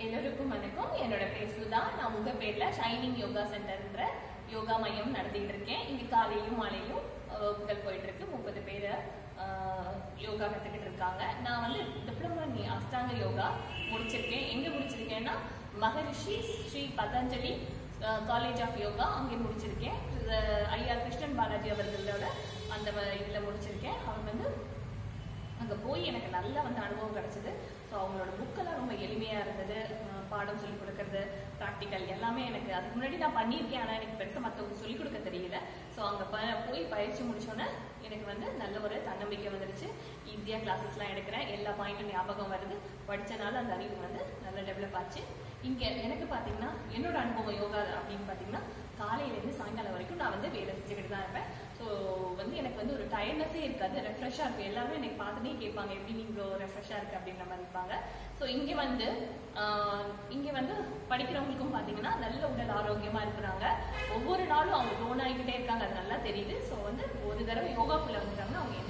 எல்லோருக்கும் வணக்கம் என்னோட பேர் சுதா நான் உங்க பேர்ல ஷைனிங் யோகா சென்டர்ன்ற யோகா மையம் நடத்திட்டு இருக்கேன் இங்க காலையிலும் மாலையிலும் அஹ், வகுப்புகள் போயிட்டு இருக்கு முப்பது பேர் யோகா கத்துக்கிட்டு இருக்காங்க நான் வந்து டிப்ளமோ இன் அஷ்டாங்க யோகா முடிச்சிருக்கேன் எங்க முடிச்சிருக்கேன்னா மகரிஷி ஸ்ரீ பதஞ்சலி காலேஜ் ஆஃப் யோகா அங்கே முடிச்சிருக்கேன் இது ஐயா கிருஷ்ணன் பாலாஜி அவர்களோட அந்த வ- இதுல முடிச்சிருக்கேன் அவர் வந்து அங்கே போய் எனக்கு நல்ல வந்து அனுபவம் கிடைச்சது ஸோ அவங்களோட புக்கெல்லாம் ரொம்ப எளிமையாக இருந்தது அஹ் பாடம் சொல்லிக் கொடுக்கறது ப்ராக்டிக்கல் எல்லாமே எனக்கு அதுக்கு முன்னாடி நான் பண்ணியிருக்கேன் ஆனால் எனக்கு பெருசாக மற்றவங்க சொல்லிக் கொடுக்க தெரியல ஸோ அங்கே ப போய் பயிற்சி முடிச்சோன்னே எனக்கு வந்து நல்ல ஒரு தன்னம்பிக்கை வந்துருச்சு ஈஸியாக கிளாஸஸ்லாம் எடுக்கிறேன் எல்லா பாயிண்ட்டும் ஞாபகம் வருது படித்தனால அந்த அறிவு வந்து நல்லா டெவலப் ஆச்சு இங்கே எனக்கு பார்த்தீங்கன்னா என்னோட அனுபவம் யோகா அப்படின்னு பார்த்தீங்கன்னா காலையிலேருந்து சாயங்காலம் வரைக்கும் நான் வந்து வேலை செஞ்சுக்கிட்டு தான் இருப்பேன் ஸோ வந்து எனக்கு வந்து ஒரு டயர்னஸே இருக்காது ரெஃப்ரெஷ்ஷாக இருக்கும் எல்லாருமே எனக்கு பார்த்துனே கேட்பாங்க எப்படி நீ இவ்வளோ ரெஃப்ரெஷ்ஷாக இருக்கு அப்படின்ற மாதிரி இருப்பாங்க ஸோ இங்கே வந்து ஆஹ், இங்கே வந்து படிக்கிறவங்களுக்கும் பார்த்தீங்கன்னா நல்ல உடல் ஆரோக்கியமாக இருக்கிறாங்க ஒவ்வொரு நாளும் அவங்க டோன் ஆகிக்கிட்டே இருக்காங்க அது நல்லா தெரியுது ஸோ வந்து ஒரு தடவை யோகாக்குள்ள வந்துட்டாங்கன்னா அவங்க